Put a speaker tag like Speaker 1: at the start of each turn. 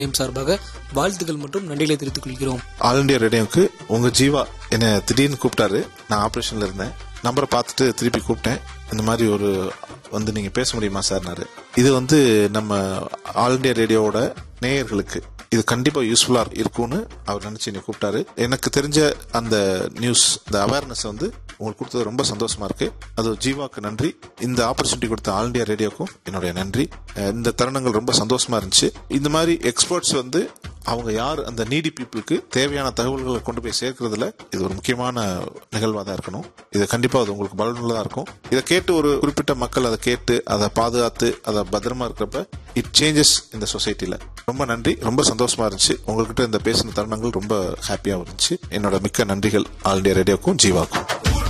Speaker 1: M சார்பாக வாழ்த்துக்கள் மற்றும் நன்றிகளை தெரிவித்துக் கொள்கிறோம்
Speaker 2: ஆல் இண்டியா ரேடியோவுக்கு உங்க ஜீவா என்னை திடீர்னு கூப்பிட்டாரு நான் ஆப்ரேஷன்ல இருந்தேன் நம்பரை பார்த்துட்டு திருப்பி கூப்பிட்டேன் இந்த மாதிரி ஒரு வந்து நீங்க பேச முடியுமா சார்னாரு இது வந்து நம்ம ஆல் இண்டியா ரேடியோவோட நேயர்களுக்கு இது கண்டிப்பா யூஸ்ஃபுல்லா இருக்கும்னு அவர் நினைச்சு நீ கூப்பிட்டாரு எனக்கு தெரிஞ்ச அந்த நியூஸ் இந்த அவேர்னஸ் வந்து உங்களுக்கு கொடுத்தது ரொம்ப சந்தோஷமா இருக்கு அது ஜீவாக்கு நன்றி இந்த ஆப்பர்ச்சுனிட்டி கொடுத்த ஆல் இண்டியா ரேடியோக்கும் என்னுடைய நன்றி அஹ் இந்த தருணங்கள் ரொம்ப சந்தோஷமா இருந்துச்சு இந்த மாதிரி எக்ஸ்பர்ட்ஸ் வந்து அவங்க யார் அந்த நீடி பீப்புளுக்கு தேவையான தகவல்களை கொண்டு போய் சேர்க்கறதுல இது ஒரு முக்கியமான நிகழ்வாக தான் இருக்கணும் இது கண்டிப்பா அது உங்களுக்கு பலனுள்ளதா இருக்கும் இதை கேட்டு ஒரு குறிப்பிட்ட மக்கள் அதை கேட்டு அதை பாதுகாத்து அதை பத்திரமா இருக்கிறப்ப இட் சேஞ்சஸ் இந்த சொசைட்டில ரொம்ப நன்றி ரொம்ப சந்தோஷமா இருந்துச்சு உங்ககிட்ட இந்த பேசின தருணங்கள் ரொம்ப ஹாப்பியா இருந்துச்சு என்னோட மிக்க நன்றிகள் ஆல் இண்டியா ரேடியோக்கும் ஜீவாக்கும்